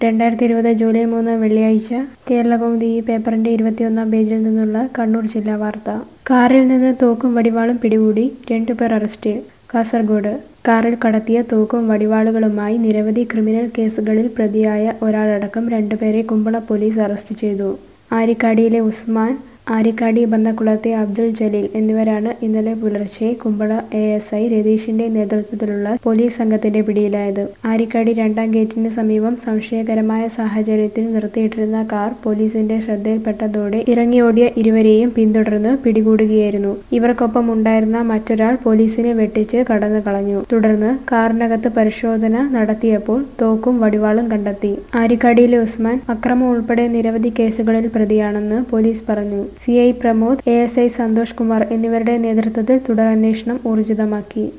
രണ്ടായിരത്തി ഇരുപത് ജൂലൈ മൂന്ന് വെള്ളിയാഴ്ച കേരളകൗമുദി ഈ പേപ്പറിന്റെ ഇരുപത്തിയൊന്നാം പേജിൽ നിന്നുള്ള കണ്ണൂർ ജില്ലാ വാർത്ത കാറിൽ നിന്ന് തോക്കും വടിവാളും പിടികൂടി രണ്ടുപേർ അറസ്റ്റ് കാസർഗോഡ് കാറിൽ കടത്തിയ തോക്കും വടിവാളുകളുമായി നിരവധി ക്രിമിനൽ കേസുകളിൽ പ്രതിയായ ഒരാളടക്കം രണ്ടുപേരെ കുമ്പള പോലീസ് അറസ്റ്റ് ചെയ്തു ആരിക്കാടിയിലെ ഉസ്മാൻ ആരിക്കാടി ബന്നക്കുളത്തെ അബ്ദുൾ ജലീൽ എന്നിവരാണ് ഇന്നലെ പുലർച്ചെ കുമ്പള എ എസ് ഐ രതീഷിന്റെ നേതൃത്വത്തിലുള്ള പോലീസ് സംഘത്തിന്റെ പിടിയിലായത് ആരിക്കാടി രണ്ടാം ഗേറ്റിന് സമീപം സംശയകരമായ സാഹചര്യത്തിൽ നിർത്തിയിട്ടിരുന്ന കാർ പോലീസിന്റെ ശ്രദ്ധയിൽപ്പെട്ടതോടെ ഇറങ്ങിയോടിയ ഇരുവരെയും പിന്തുടർന്ന് പിടികൂടുകയായിരുന്നു ഇവർക്കൊപ്പം ഉണ്ടായിരുന്ന മറ്റൊരാൾ പോലീസിനെ വെട്ടിച്ച് കടന്നു കളഞ്ഞു തുടർന്ന് കാറിനകത്ത് പരിശോധന നടത്തിയപ്പോൾ തോക്കും വടിവാളും കണ്ടെത്തി ആരിക്കാടിയിലെ ഉസ്മാൻ അക്രമം ഉൾപ്പെടെ നിരവധി കേസുകളിൽ പ്രതിയാണെന്ന് പോലീസ് പറഞ്ഞു C I Pramod A S I Santhosh Kumar എന്നിവരുടെ നേതൃത്വത്തിൽ തുടരന്വേഷണം ഊർജിതമാക്കി